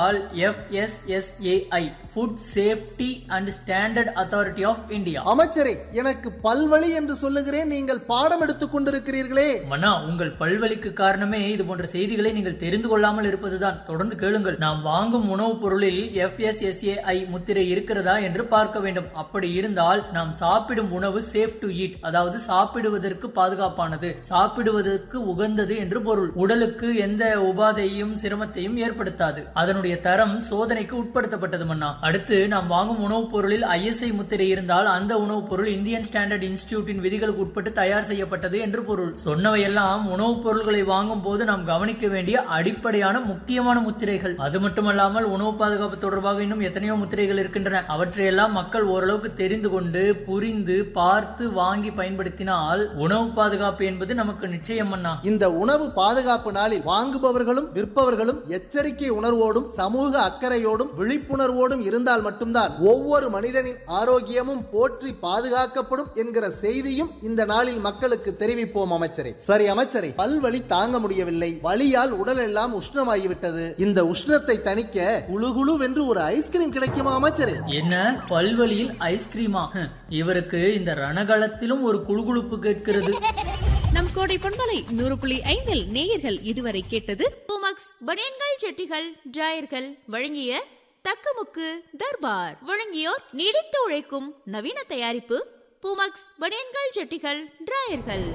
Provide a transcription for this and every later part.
என்றால் FSSAI food safety and standard authority of India அமைச்சரே எனக்கு பல்வழி என்று சொல்லுகிறேன் நீங்கள் பாடம் எடுத்துக் கொண்டிருக்கிறீர்களே மன்னா உங்கள் பல்வலிக்கு காரணமே இது போன்ற செய்திகளை நீங்கள் தெரிந்து கொள்ளாமல் இருப்பதுதான் தொடர்ந்து கேளுங்கள் நாம் வாங்கும் உணவுப் பொருளில் எஃப்எஸ்எஸ்ஏஐ முத்திரை இருக்கிறதா என்று பார்க்க வேண்டும் அப்படி இருந்தால் நாம் சாப்பிடும் உணவு சேஃப் டு ஈட் அதாவது சாப்பிடுவதற்கு பாதுகாப்பானது சாப்பிடுவதற்கு உகந்தது என்று பொருள் உடலுக்கு எந்த உபாதையும் சிரமத்தையும் ஏற்படுத்தாது அதனுடைய தரம் சோதனைக்கு உட்படுத்தப்பட்டது மன்னா அடுத்து நாம் வாங்கும் உணவுப் பொருளில் ஐஎஸ்ஐ முத்திரை இருந்தால் அந்த உணவுப் பொருள் இந்தியன் ஸ்டாண்டர்ட் இன்ஸ்டிடியூட்டின் விதிகளுக்கு உட்பட்டு தயார் செய்யப்பட்டது என்று பொருள் சொன்னவையெல்லாம் உணவுப் பொருள்களை வாங்கும் போது நாம் கவனிக்க வேண்டிய அடிப்படையான முக்கியமான முத்திரைகள் அது மட்டுமல்லாமல் உணவு பாதுகாப்பு தொடர்பாக இன்னும் எத்தனையோ முத்திரைகள் இருக்கின்றன அவற்றையெல்லாம் மக்கள் ஓரளவுக்கு தெரிந்து கொண்டு புரிந்து பார்த்து வாங்கி பயன்படுத்தினால் உணவு பாதுகாப்பு என்பது நமக்கு நிச்சயம் அண்ணா இந்த உணவு பாதுகாப்பு நாளில் வாங்குபவர்களும் விற்பவர்களும் எச்சரிக்கை உணர்வோடும் சமூக அக்கறையோடும் விழிப்புணர்வோடும் இருந்தால் மட்டும்தான் ஒவ்வொரு மனிதனின் ஆரோக்கியமும் போற்றி பாதுகாக்கப்படும் என்கிற செய்தியும் இந்த நாளில் மக்களுக்கு தெரிவிப்போம் அமைச்சரே சரி அமைச்சரே பல்வலி தாங்க முடியவில்லை வலியால் உடல் எல்லாம் உஷ்ணமாகிவிட்டது இந்த உஷ்ணத்தை தணிக்க குளு குளுவென்று ஒரு ஐஸ்கிரீம் கிடைக்குமா அமைச்சரே என்ன பல்வலியில் ஐஸ்கிரீமா ஹம், இவருக்கு இந்த ரணகளத்திலும் ஒரு குழுகுழுப்பு கேட்கிறது நம் கோடை பொன்மலை நூறு புள்ளி ஐந்தில் நேயர்கள் இதுவரை கேட்டது பூமக்ஸ் பனியன்கள் செட்டிகள் டிராயர்கள் வழங்கிய தக்கமுக்கு தர்பார் வழங்கியோர் நீடித்து உழைக்கும் நவீன தயாரிப்பு பூமக்ஸ் பனியன்கள் செட்டிகள் டிராயர்கள்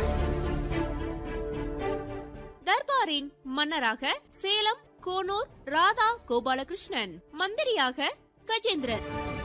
தர்பாரின் மன்னராக சேலம் கோனூர் ராதா கோபாலகிருஷ்ணன் மந்திரியாக கஜேந்திரன்